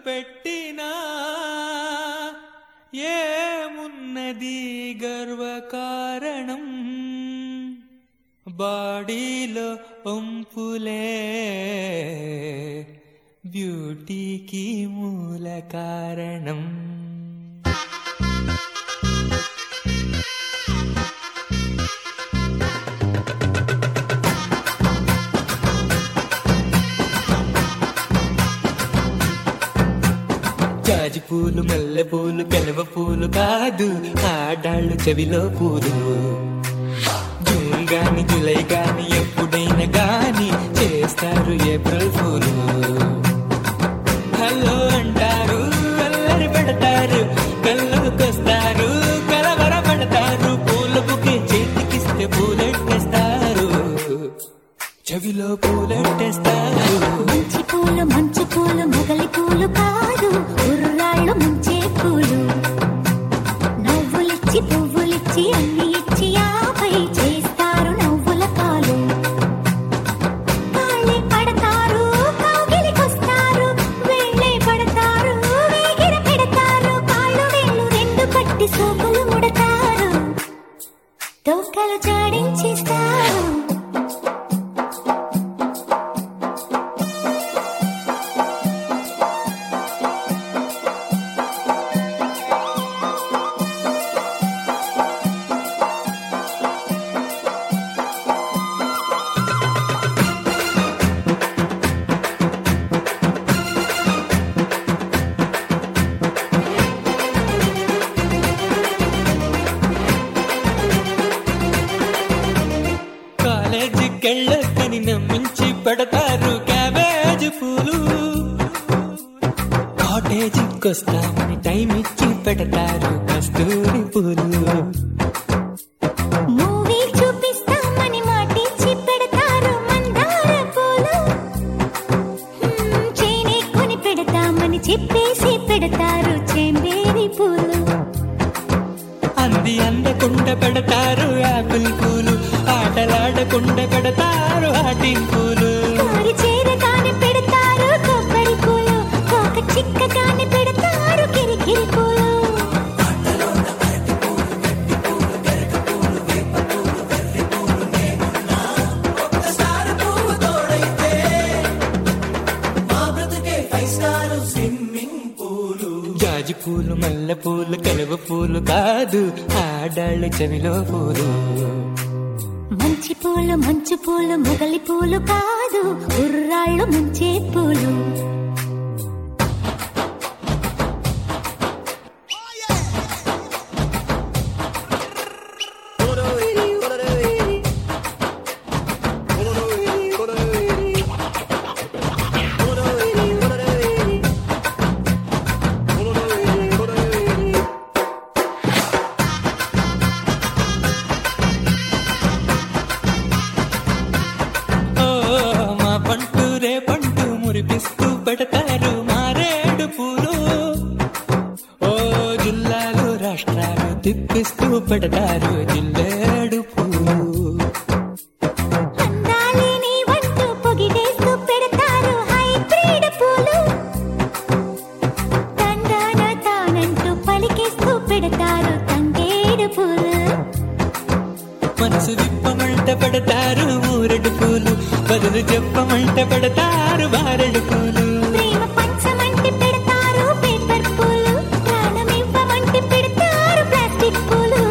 పెట్టినా ఏమున్నది గర్వకారణం బాడీలో ఒంపులే బ్యూటీకి మూల కారణం జాజి పూలు మల్లె పూలు కలువ పూలు కాదు ఆడాళ్ళు చెవిలో పూలు జూన్ గాని జూలై గాని ఎప్పుడైనా గాని చేస్తారు ఏప్రిల్ పూలు హలో అంటారు అల్లరి పెడతారు కళ్ళుకొస్తారు కలవర పెడతారు పూల బుకే చేతికిస్తే పూలెట్టేస్తారు చెవిలో పూలెట్టేస్తారు మంచి పూలు మంచు పూలు మొగలి పూలు కాదు ఉర్రాళ్ళు ముంచే పూలు నవ్వులిచ్చి పువ్వులిచ్చి అన్ని ఇచ్చి ఆపై చేస్తారు నవ్వుల కాలు కాళ్ళే పడతారు కౌగిలికొస్తారు వేళ్ళే పడతారు వేగిర పెడతారు కాళ్ళు వేళ్ళు రెండు పట్టి సోపులు ముడతారు తోకలు జాడించేస్తారు కాలేజీకెళ్ళకని నమ్మించి పెడతారు క్యాబేజ్ పూలు కాటేజీకొస్తామని టైం ఇచ్చి పెడతారు కస్తూరి పూలు మూవీ చూపిస్తామని మాటిచ్చి పెడతారు మందార పూలు హ్మ్, చేనే కొని పెడతామని చెప్పేసి పెడతారు చెంబేరి పూలు అంది అందకుండా పెడతారు యాపిల్ పూలు ఆటలాడకుండా పెడతారు ఆటింగ్ పూలు కారి చేరగానే పెడతారు కొబ్బరి పూలు కోక చిక్కగానే పెడతారు కిరికిరి పూలు జాజి పూలు మల్లె పూలు కలువ పూలు కాదు ఆడాళ్ళు చెవిలో పూలు మంచి పూలు మంచు పూలు మొగలి పూలు కాదు ఉర్రాళ్ళు ముంచే పూలు ఓ మా పంటు రే పంటు మురిపిస్తూ పెడతారు మారేడు పూలు ఓ జిల్లాలు రాష్ట్రాలు తిప్పిస్తూ పెడతారు జిల్లేడు పూలు అందాలేని వంటూ పొగిడేస్తూ పెడతారు హైబ్రిడ్ పూలు తండాన తానంటూ పలికేస్తూ పెడతారు తంగేడు పూలు మనసు విప్పమంట పెడతారు మూరెడు పూలు బదులు చెప్పమంట పెడతారు బారెడు పూలు ప్రేమ పంచమంటి పెడతారు పేపర్ పూలు ప్రాణమివ్వమంటి పెడతారు ప్లాస్టిక్ పూలు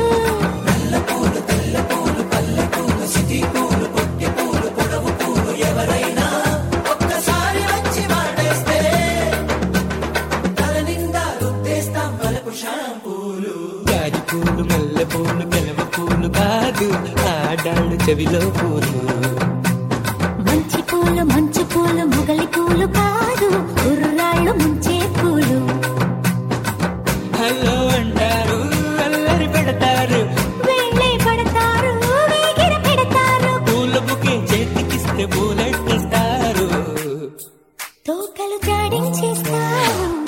గాజి పూలు మల్లె పూలు కలవ పూలు కాదు ఆడాళ్ళు చెవిలో పూలు మంచి పూలు మంచు పూలు మొగలి పూలు కాదు ఉర్రాళ్ళు ముంచే పూలు హలో అంటారు అల్లరి పెడతారు వేళ్ళే పడతారు వేగిర పెడతారు పూల బుకే చేతికిస్తే పూలెట్టేస్తారు తోకలు జాడించేస్తారు